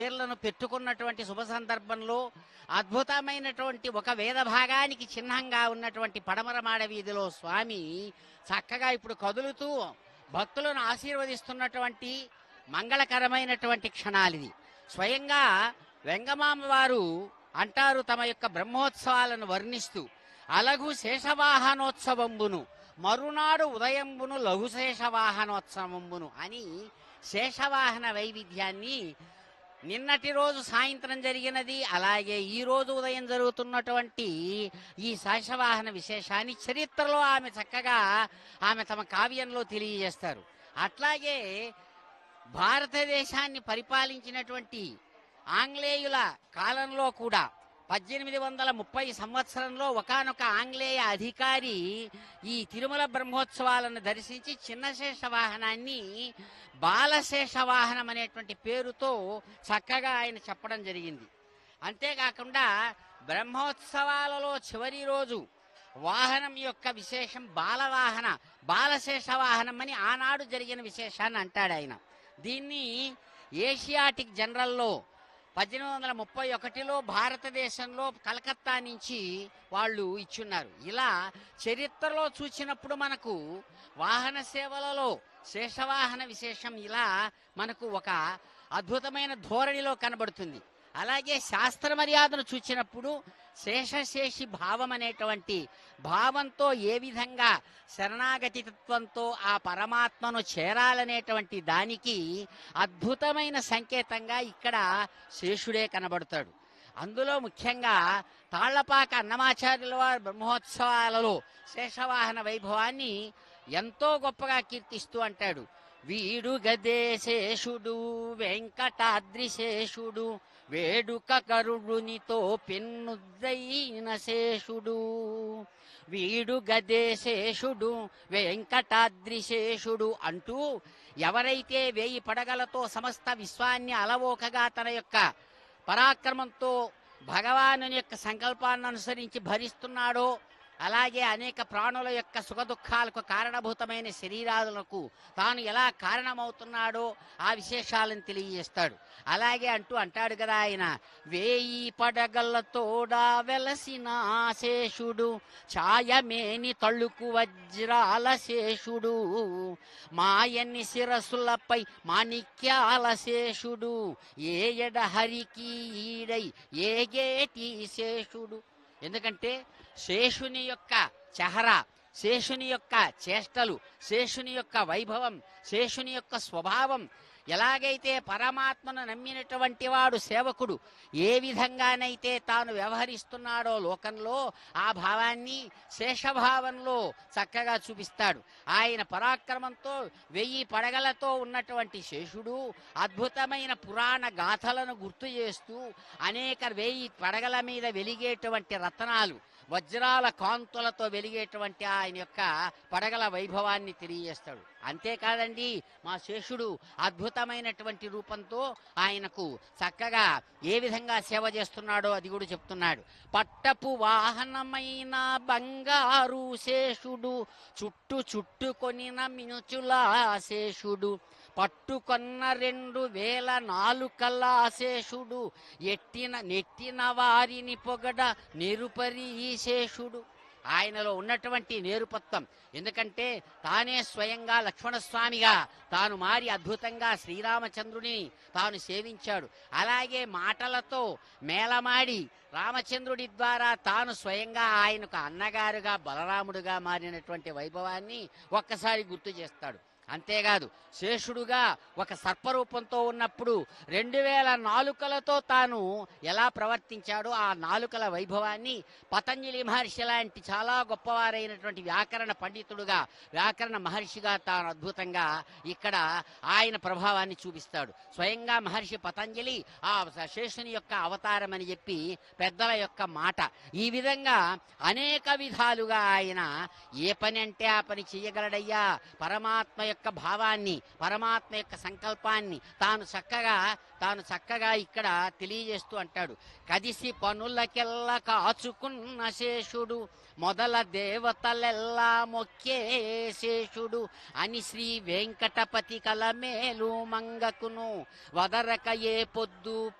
పేర్లను పెట్టుకున్నటువంటి శుభ సందర్భంలో అద్భుతమైనటువంటి ఒక వేద భాగానికి చిహ్నంగా ఉన్నటువంటి పడమరమాడ వీధిలో స్వామి చక్కగా ఇప్పుడు కదులుతూ భక్తులను ఆశీర్వదిస్తున్నటువంటి మంగళకరమైనటువంటి క్షణాలిది స్వయంగా వెంగమామ వారు అంటారు తమ యొక్క బ్రహ్మోత్సవాలను వర్ణిస్తూ అలగు శేషవాహనోత్సవంబును మరునాడు ఉదయంబును లఘు శేషవాహనోత్సవంబును అని శేషవాహన వైవిధ్యాన్ని నిన్నటి రోజు సాయంత్రం జరిగినది అలాగే ఈ రోజు ఉదయం జరుగుతున్నటువంటి ఈ శేషవాహన విశేషాన్ని చరిత్రలో ఆమె చక్కగా ఆమె తమ కావ్యంలో తెలియజేస్తారు అట్లాగే భారతదేశాన్ని పరిపాలించినటువంటి ఆంగ్లేయుల కాలంలో కూడా పద్దెనిమిది వందల ముప్పై సంవత్సరంలో ఒకానొక ఆంగ్లేయ అధికారి ఈ తిరుమల బ్రహ్మోత్సవాలను దర్శించి చిన్నశేష వాహనాన్ని బాలశేష వాహనం అనేటువంటి పేరుతో చక్కగా ఆయన చెప్పడం జరిగింది అంతేకాకుండా బ్రహ్మోత్సవాలలో చివరి రోజు వాహనం యొక్క విశేషం బాలవాహన బాలశేష వాహనం అని ఆనాడు జరిగిన విశేషాన్ని అంటాడు ఆయన దీన్ని ఏషియాటిక్ జనరల్లో పద్దెనిమిది వందల ముప్పై ఒకటిలో భారతదేశంలో కలకత్తా నుంచి వాళ్ళు ఇచ్చున్నారు ఇలా చరిత్రలో చూసినప్పుడు మనకు వాహన సేవలలో శేషవాహన విశేషం ఇలా మనకు ఒక అద్భుతమైన ధోరణిలో కనబడుతుంది అలాగే శాస్త్ర మర్యాదను చూచినప్పుడు శేషశేషి భావం అనేటువంటి భావంతో ఏ విధంగా శరణాగతి తత్వంతో ఆ పరమాత్మను చేరాలనేటువంటి దానికి అద్భుతమైన సంకేతంగా ఇక్కడ శేషుడే కనబడతాడు అందులో ముఖ్యంగా తాళ్లపాక అన్నమాచార్యుల వారి బ్రహ్మోత్సవాలలో శేషవాహన వైభవాన్ని ఎంతో గొప్పగా కీర్తిస్తూ అంటాడు వీడు గదే శేషుడు వెంకటాద్రి శేషుడు వేడుక కరుడునితో పెన్నుద్దైన శేషుడు వీడు గదే శేషుడు వెంకటాద్రి శేషుడు అంటూ ఎవరైతే వేయి పడగలతో సమస్త విశ్వాన్ని అలవోకగా తన యొక్క పరాక్రమంతో భగవాను యొక్క సంకల్పాన్ని అనుసరించి భరిస్తున్నాడో అలాగే అనేక ప్రాణుల యొక్క సుఖదుఖాలకు కారణభూతమైన శరీరాలకు తాను ఎలా కారణమవుతున్నాడో ఆ విశేషాలను తెలియజేస్తాడు అలాగే అంటూ అంటాడు కదా ఆయన వేయి పడగలతోడా వెలసిన శేషుడు ఛాయమేని తళుకు వజ్రాల శేషుడు మాయన్ని శిరస్సులపై మాణిక్యాల శేషుడు ఏయడ హరికి ఈడై ఏగేటి శేషుడు ఎందుకంటే శేషుని యొక్క చెహరా శేషుని యొక్క చేష్టలు శేషుని యొక్క వైభవం శేషుని యొక్క స్వభావం ఎలాగైతే పరమాత్మను నమ్మినటువంటి వాడు సేవకుడు ఏ విధంగానైతే తాను వ్యవహరిస్తున్నాడో లోకంలో ఆ భావాన్ని శేషభావంలో చక్కగా చూపిస్తాడు ఆయన పరాక్రమంతో వెయ్యి పడగలతో ఉన్నటువంటి శేషుడు అద్భుతమైన పురాణ గాథలను గుర్తు చేస్తూ అనేక వెయ్యి పడగల మీద వెలిగేటువంటి రత్నాలు వజ్రాల కాంతులతో వెలిగేటువంటి ఆయన యొక్క పడగల వైభవాన్ని తెలియజేస్తాడు అంతేకాదండి మా శేషుడు అద్భుతమైనటువంటి రూపంతో ఆయనకు చక్కగా ఏ విధంగా సేవ చేస్తున్నాడో అది కూడా చెప్తున్నాడు పట్టపు వాహనమైన బంగారు శేషుడు చుట్టు చుట్టుకొనిన మినుచుల శేషుడు పట్టుకొన్న రెండు వేల నాలుకల శేషుడు ఎట్టిన నెట్టిన వారిని పొగడ నిరుపరి శేషుడు ఆయనలో ఉన్నటువంటి నేరుపత్వం ఎందుకంటే తానే స్వయంగా లక్ష్మణస్వామిగా తాను మారి అద్భుతంగా శ్రీరామచంద్రుని తాను సేవించాడు అలాగే మాటలతో మేళమాడి రామచంద్రుడి ద్వారా తాను స్వయంగా ఆయనకు అన్నగారుగా బలరాముడుగా మారినటువంటి వైభవాన్ని ఒక్కసారి గుర్తు చేస్తాడు అంతేకాదు శేషుడుగా ఒక సర్పరూపంతో ఉన్నప్పుడు రెండు వేల నాలుకలతో తాను ఎలా ప్రవర్తించాడో ఆ నాలుకల వైభవాన్ని పతంజలి మహర్షి లాంటి చాలా గొప్పవారైనటువంటి వ్యాకరణ పండితుడుగా వ్యాకరణ మహర్షిగా తాను అద్భుతంగా ఇక్కడ ఆయన ప్రభావాన్ని చూపిస్తాడు స్వయంగా మహర్షి పతంజలి ఆ శేషుని యొక్క అవతారం అని చెప్పి పెద్దల యొక్క మాట ఈ విధంగా అనేక విధాలుగా ఆయన ఏ పని అంటే ఆ పని చేయగలడయ్యా పరమాత్మ యొక్క యొక్క భావాన్ని పరమాత్మ యొక్క సంకల్పాన్ని తాను చక్కగా తాను చక్కగా ఇక్కడ తెలియజేస్తూ అంటాడు కదిసి పనులకెల్ల కాచుకున్న శేషుడు మొదల దేవతలెల్లా మొక్కే శేషుడు అని శ్రీ వెంకటపతి కలమేలు మంగకును వదరక ఏ పొద్దు